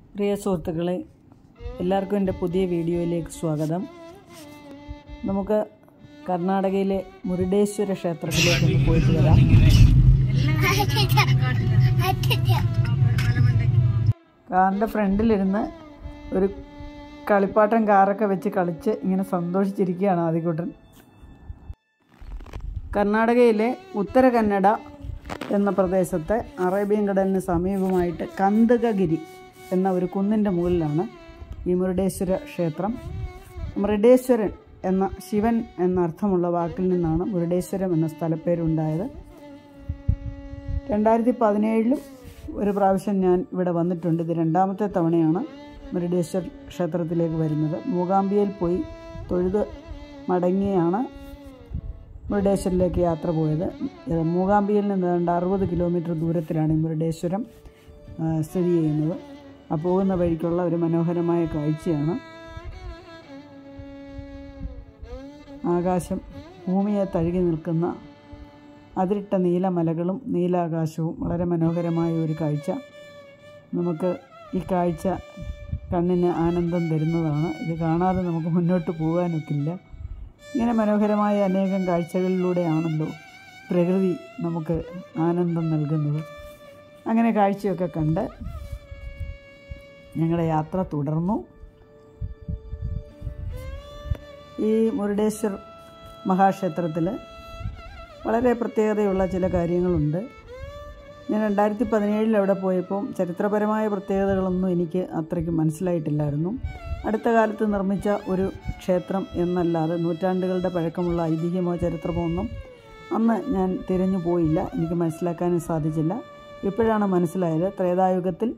പ്രിയ സുഹൃത്തുക്കളെ എല്ലാവർക്കും എൻ്റെ പുതിയ വീഡിയോയിലേക്ക് സ്വാഗതം നമുക്ക് കർണാടകയിലെ മുരുടേശ്വര ക്ഷേത്രത്തിലേക്ക് ഒന്ന് പോയിട്ട് വരാം കാറിൻ്റെ ഫ്രണ്ടിലിരുന്ന് ഒരു കളിപ്പാട്ടം കാറൊക്കെ വെച്ച് കളിച്ച് ഇങ്ങനെ സന്തോഷിച്ചിരിക്കുകയാണ് ആദിക്കുട്ടൻ കർണാടകയിലെ ഉത്തര കന്നഡ എന്ന പ്രദേശത്തെ അറേബ്യൻ കടലിന് സമീപമായിട്ട് കന്ദകഗിരി എന്ന ഒരു കുന്നിൻ്റെ മുകളിലാണ് ഈ മുരുടേശ്വര ക്ഷേത്രം മൃഡേശ്വരൻ എന്ന ശിവൻ എന്ന അർത്ഥമുള്ള വാക്കിൽ നിന്നാണ് മുരുടേശ്വരം എന്ന സ്ഥലപ്പേരുണ്ടായത് രണ്ടായിരത്തി പതിനേഴിലും ഒരു പ്രാവശ്യം ഞാൻ ഇവിടെ വന്നിട്ടുണ്ട് ഇത് രണ്ടാമത്തെ തവണയാണ് മുരുടേശ്വർ ക്ഷേത്രത്തിലേക്ക് വരുന്നത് മൂകാംബിയയിൽ പോയി തൊഴുത് മടങ്ങിയാണ് മുരുടേശ്വരിലേക്ക് യാത്ര പോയത് ഏഹ് മൂകാംബിയിൽ നിന്ന് ഏതാണ്ട് അറുപത് കിലോമീറ്റർ ദൂരത്തിലാണ് ഈ മുരുടേശ്വരം ആ, സ്ഥിതി ചെയ്യുന്നത് ആ പോകുന്ന വഴിക്കുള്ള ഒരു മനോഹരമായ കാഴ്ചയാണ് ആകാശം ഭൂമിയെ തഴുകി നിൽക്കുന്ന അതിരിട്ട നീലമലകളും നീലാകാശവും വളരെ മനോഹരമായ ഒരു കാഴ്ച നമുക്ക് ഈ കാഴ്ച കണ്ണിന് ആനന്ദം തരുന്നതാണ് ഇത് കാണാതെ നമുക്ക് മുന്നോട്ട് പോകാനൊക്കില്ല ഇങ്ങനെ മനോഹരമായ അനേകം കാഴ്ചകളിലൂടെയാണല്ലോ പ്രകൃതി നമുക്ക് ആനന്ദം നൽകുന്നത് അങ്ങനെ കാഴ്ചയൊക്കെ കണ്ട് ഞങ്ങളുടെ യാത്ര തുടർന്നു ഈ മുരുടേശ്വർ മഹാക്ഷേത്രത്തിൽ വളരെ പ്രത്യേകതയുള്ള ചില കാര്യങ്ങളുണ്ട് ഞാൻ രണ്ടായിരത്തി പതിനേഴിൽ അവിടെ പോയപ്പോൾ ചരിത്രപരമായ പ്രത്യേകതകളൊന്നും എനിക്ക് അത്രയ്ക്ക് മനസ്സിലായിട്ടില്ലായിരുന്നു അടുത്ത കാലത്ത് നിർമ്മിച്ച ഒരു ക്ഷേത്രം എന്നല്ലാതെ നൂറ്റാണ്ടുകളുടെ പഴക്കമുള്ള ഐതിഹ്യമോ ചരിത്രമോ ഒന്നും അന്ന് ഞാൻ തിരഞ്ഞു പോയില്ല എനിക്ക് മനസ്സിലാക്കാനും സാധിച്ചില്ല ഇപ്പോഴാണ് മനസ്സിലായത് ത്രേതായുഗത്തിൽ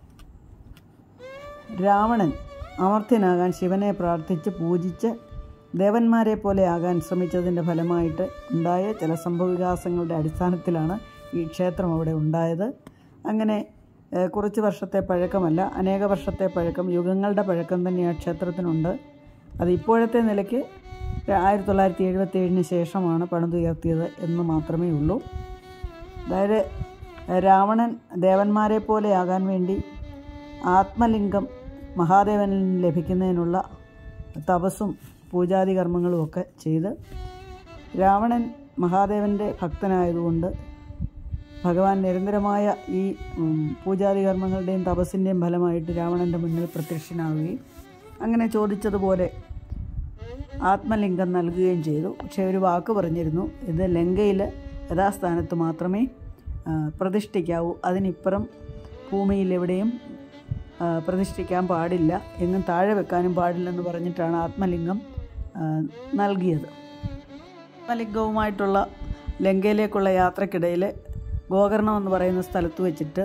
രാവണൻ അമർത്യനാകാൻ ശിവനെ പ്രാർത്ഥിച്ച് പൂജിച്ച് ദേവന്മാരെ പോലെ ആകാൻ ശ്രമിച്ചതിൻ്റെ ഫലമായിട്ട് ഉണ്ടായ ചില സംഭവവികാസങ്ങളുടെ അടിസ്ഥാനത്തിലാണ് ഈ ക്ഷേത്രം അവിടെ ഉണ്ടായത് അങ്ങനെ ഏഹ്, കുറച്ച് വർഷത്തെ പഴക്കമല്ല അനേക വർഷത്തെ പഴക്കം യുഗങ്ങളുടെ പഴക്കം തന്നെ ആ ക്ഷേത്രത്തിനുണ്ട് അത് ഇപ്പോഴത്തെ നിലയ്ക്ക് ആയിരത്തി തൊള്ളായിരത്തി എഴുപത്തി ഏഴിന് ശേഷമാണ് പണിതുയർത്തിയത് എന്ന് മാത്രമേ ഉള്ളൂ അതായത് രാവണൻ ദേവന്മാരെ പോലെ ആകാൻ വേണ്ടി ആത്മലിംഗം മഹാദേവനിൽ നിന്ന് ലഭിക്കുന്നതിനുള്ള തപസ്സും പൂജാതി കർമ്മങ്ങളും ഒക്കെ ചെയ്ത് രാവണൻ മഹാദേവൻ്റെ ഭക്തനായതുകൊണ്ട് ഭഗവാൻ നിരന്തരമായ ഈ ഉം, പൂജാതി കർമ്മങ്ങളുടെയും തപസ്സിൻ്റെയും ഫലമായിട്ട് രാവണൻ്റെ മുന്നിൽ പ്രത്യക്ഷനാവുകയും അങ്ങനെ ചോദിച്ചതുപോലെ ആത്മലിംഗം നൽകുകയും ചെയ്തു പക്ഷേ ഒരു വാക്ക് പറഞ്ഞിരുന്നു ഇത് ലങ്കയിൽ യഥാസ്ഥാനത്ത് മാത്രമേ ആ, പ്രതിഷ്ഠിക്കാവൂ അതിനിപ്പുറം ഭൂമിയിൽ എവിടെയും ആ, പ്രതിഷ്ഠിക്കാൻ പാടില്ല എങ്ങും താഴെ വെക്കാനും പാടില്ലെന്ന് പറഞ്ഞിട്ടാണ് ആത്മലിംഗം ആ, നൽകിയത് ആത്മലിംഗവുമായിട്ടുള്ള ലങ്കയിലേക്കുള്ള യാത്രക്കിടയിൽ ഗോകർണം എന്ന് പറയുന്ന സ്ഥലത്ത് വെച്ചിട്ട്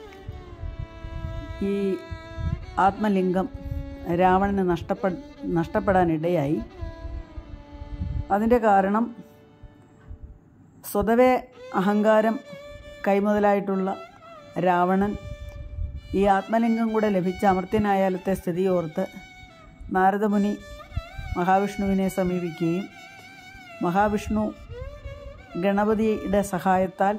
ഈ ആത്മലിംഗം രാവണന് നഷ്ടപ്പെ നഷ്ടപ്പെടാനിടയായി അതിൻ്റെ കാരണം സ്വതവേ അഹങ്കാരം കൈമുതലായിട്ടുള്ള രാവണൻ ഈ ആത്മലിംഗം കൂടെ ലഭിച്ച അമർത്യനായാലത്തെ സ്ഥിതി ഓർത്ത് നാരദമുനി മഹാവിഷ്ണുവിനെ സമീപിക്കുകയും മഹാവിഷ്ണു ഗണപതിയുടെ സഹായത്താൽ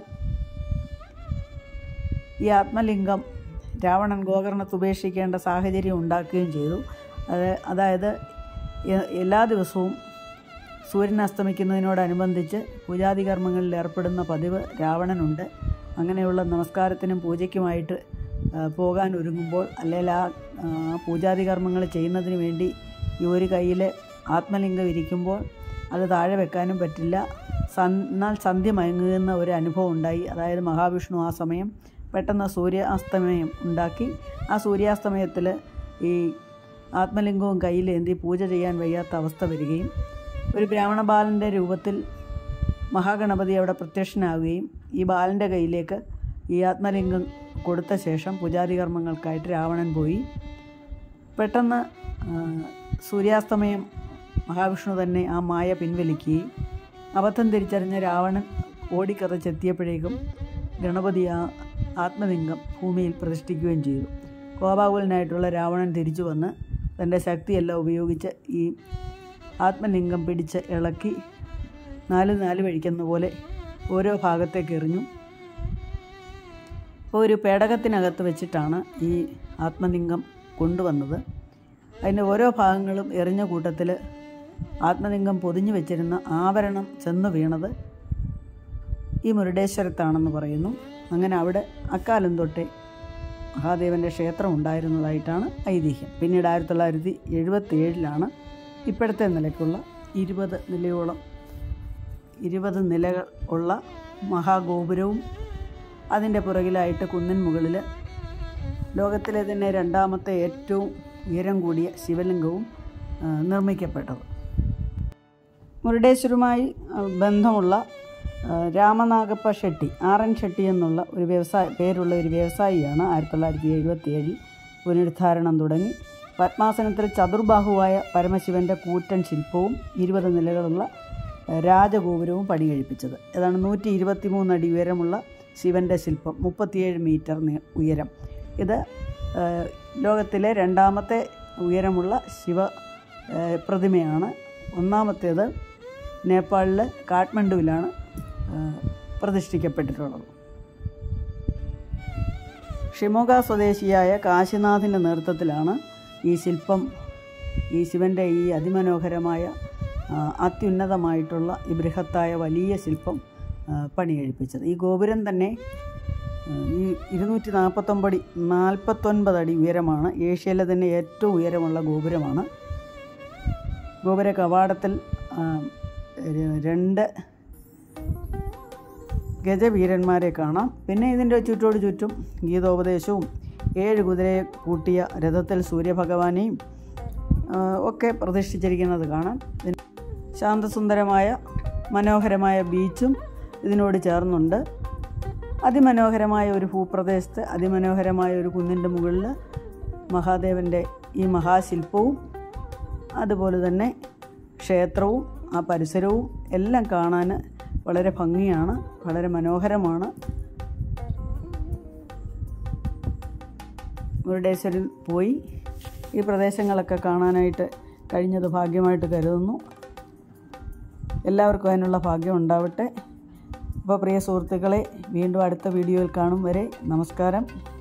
ഈ ആത്മലിംഗം രാവണൻ ഗോകർണത്ത് ഉപേക്ഷിക്കേണ്ട സാഹചര്യം ഉണ്ടാക്കുകയും ചെയ്തു അത് അതായത് എ- എല്ലാ ദിവസവും സൂര്യൻ അസ്തമിക്കുന്നതിനോടനുബന്ധിച്ച് പൂജാതി കർമ്മങ്ങളിൽ ഏർപ്പെടുന്ന പതിവ് രാവണനുണ്ട് അങ്ങനെയുള്ള നമസ്കാരത്തിനും പൂജയ്ക്കുമായിട്ട് ആ, പോകാൻ ഒരുങ്ങുമ്പോൾ അല്ലെങ്കിൽ ആ ആ, പൂജാതി കർമ്മങ്ങൾ ചെയ്യുന്നതിന് വേണ്ടി ഈ ഒരു കയ്യിൽ ആത്മലിംഗം ഇരിക്കുമ്പോൾ അത് താഴെ വെക്കാനും പറ്റില്ല സൻ- എന്നാൽ സന്ധ്യ മയങ്ങുന്ന ഒരു അനുഭവം ഉണ്ടായി അതായത് മഹാവിഷ്ണു ആ സമയം പെട്ടെന്ന് സൂര്യാസ്തമയം ഉണ്ടാക്കി ആ സൂര്യാസ്തമയത്തിൽ ഈ ആത്മലിംഗവും കയ്യിലേന്തി പൂജ ചെയ്യാൻ വയ്യാത്ത അവസ്ഥ വരികയും ഒരു ബ്രാഹ്മണ ബാലൻ്റെ രൂപത്തിൽ മഹാഗണപതി അവിടെ പ്രത്യക്ഷനാവുകയും ഈ ബാലൻ്റെ കയ്യിലേക്ക് ഈ ആത്മലിംഗം കൊടുത്ത ശേഷം പൂജാതി കർമ്മങ്ങൾക്കായിട്ട് രാവണൻ പോയി പെട്ടെന്ന് ആ, സൂര്യാസ്തമയം മഹാവിഷ്ണു തന്നെ ആ മായ പിൻവലിക്കുകയും അബദ്ധം തിരിച്ചറിഞ്ഞ രാവണൻ ഓടിക്കറച്ചെത്തിയപ്പോഴേക്കും ഗണപതി ആ ആത്മലിംഗം ഭൂമിയിൽ പ്രതിഷ്ഠിക്കുകയും ചെയ്തു കോപാകുലനായിട്ടുള്ള രാവണൻ തിരിച്ചു വന്ന് തൻ്റെ ശക്തിയെല്ലാം ഉപയോഗിച്ച് ഈ ആത്മലിംഗം പിടിച്ച് ഇളക്കി നാല് നാല് വഴിക്കുന്ന പോലെ ഓരോ ഭാഗത്തേക്ക് എറിഞ്ഞു അപ്പോൾ ഒരു പേടകത്തിനകത്ത് വെച്ചിട്ടാണ് ഈ ആത്മലിംഗം കൊണ്ടുവന്നത് അതിൻ്റെ ഓരോ ഭാഗങ്ങളും എറിഞ്ഞ കൂട്ടത്തിൽ ആത്മലിംഗം പൊതിഞ്ഞു വെച്ചിരുന്ന ആവരണം ചെന്ന് വീണത് ഈ മുരുടേശ്വരത്താണെന്ന് പറയുന്നു അങ്ങനെ അവിടെ അക്കാലം തൊട്ടേ മഹാദേവൻ്റെ ക്ഷേത്രം ഉണ്ടായിരുന്നതായിട്ടാണ് ഐതിഹ്യം പിന്നീട് ആയിരത്തി തൊള്ളായിരത്തി എഴുപത്തി ഏഴിലാണ് ഇപ്പോഴത്തെ നിലയ്ക്കുള്ള ഇരുപത് നിലയോളം ഇരുപത് നിലകൾ ഉള്ള മഹാഗോപുരവും അതിൻ്റെ പുറകിലായിട്ട് കുന്നിൻ മുകളിൽ ലോകത്തിലെ തന്നെ രണ്ടാമത്തെ ഏറ്റവും ഉയരം കൂടിയ ശിവലിംഗവും ആ, നിർമ്മിക്കപ്പെട്ടത് മുരുടേശ്വരുമായി ആ, ബന്ധമുള്ള ആ, രാമനാഗപ്പ ഷെട്ടി ആർ എൻ ഷെട്ടി എന്നുള്ള ഒരു വ്യവസായ പേരുള്ള ഒരു വ്യവസായിയാണ് ആയിരത്തി തൊള്ളായിരത്തി എഴുപത്തി ഏഴിൽ പുനരുദ്ധാരണം തുടങ്ങി പത്മാസനത്തിൽ ചതുർബാഹുവായ പരമശിവൻ്റെ കൂറ്റൻ ശില്പവും ഇരുപത് നിലകളുള്ള ആ, രാജഗോപുരവും പണികഴിപ്പിച്ചത് ഏതാണ് നൂറ്റി ഇരുപത്തി മൂന്ന് അടി ഉയരമുള്ള ശിവൻ്റെ ശില്പം മുപ്പത്തിയേഴ് മീറ്റർ നീ- ഉയരം ഇത് ആ, ലോകത്തിലെ രണ്ടാമത്തെ ഉയരമുള്ള ശിവ ആ, പ്രതിമയാണ് ഒന്നാമത്തേത് നേപ്പാളിലെ കാഠ്മണ്ഡുവിലാണ് ആ, പ്രതിഷ്ഠിക്കപ്പെട്ടിട്ടുള്ളത് ഷിമോഗ സ്വദേശിയായ കാശിനാഥിൻ്റെ നേതൃത്വത്തിലാണ് ഈ ശില്പം ഈ ശിവൻ്റെ ഈ അതിമനോഹരമായ ആ, അത്യുന്നതമായിട്ടുള്ള ഈ ബൃഹത്തായ വലിയ ശില്പം ആ, പണികഴിപ്പിച്ചത് ഈ ഗോപുരം തന്നെ ആ, ഈ ഇരുന്നൂറ്റി നാൽപ്പത്തൊമ്പത് നാൽപ്പത്തൊൻപത് അടി ഉയരമാണ് ഏഷ്യയിലെ തന്നെ ഏറ്റവും ഉയരമുള്ള ഗോപുരമാണ് ഗോപുര കവാടത്തിൽ ആ, ര- രണ്ട് ഗജവീരന്മാരെ കാണാം പിന്നെ ഇതിൻ്റെ ചുറ്റോട് ചുറ്റും ഗീതോപദേശവും ഏഴ് കുതിരയെ കൂട്ടിയ രഥത്തിൽ സൂര്യഭഗവാനെയും ആ, ഒക്കെ പ്രതിഷ്ഠിച്ചിരിക്കുന്നത് കാണാം ഇതിന് ശാന്തസുന്ദരമായ മനോഹരമായ ബീച്ചും ഇതിനോട് ചേർന്നുണ്ട് അതിമനോഹരമായ ഒരു ഭൂപ്രദേശത്ത് അതിമനോഹരമായ ഒരു കുന്നിൻ്റെ മുകളിൽ മഹാദേവൻ്റെ ഈ മഹാശില്പവും അതുപോലെ തന്നെ ക്ഷേത്രവും ആ പരിസരവും എല്ലാം കാണാൻ വളരെ ഭംഗിയാണ് വളരെ മനോഹരമാണ് മുരുടേശ്വരിൽ പോയി ഈ പ്രദേശങ്ങളൊക്കെ കാണാനായിട്ട് കഴിഞ്ഞത് ഭാഗ്യമായിട്ട് കരുതുന്നു എല്ലാവർക്കും അതിനുള്ള ഭാഗ്യം ഉണ്ടാവട്ടെ അപ്പോൾ പ്രിയ സുഹൃത്തുക്കളെ വീണ്ടും അടുത്ത വീഡിയോയിൽ കാണും വരെ നമസ്കാരം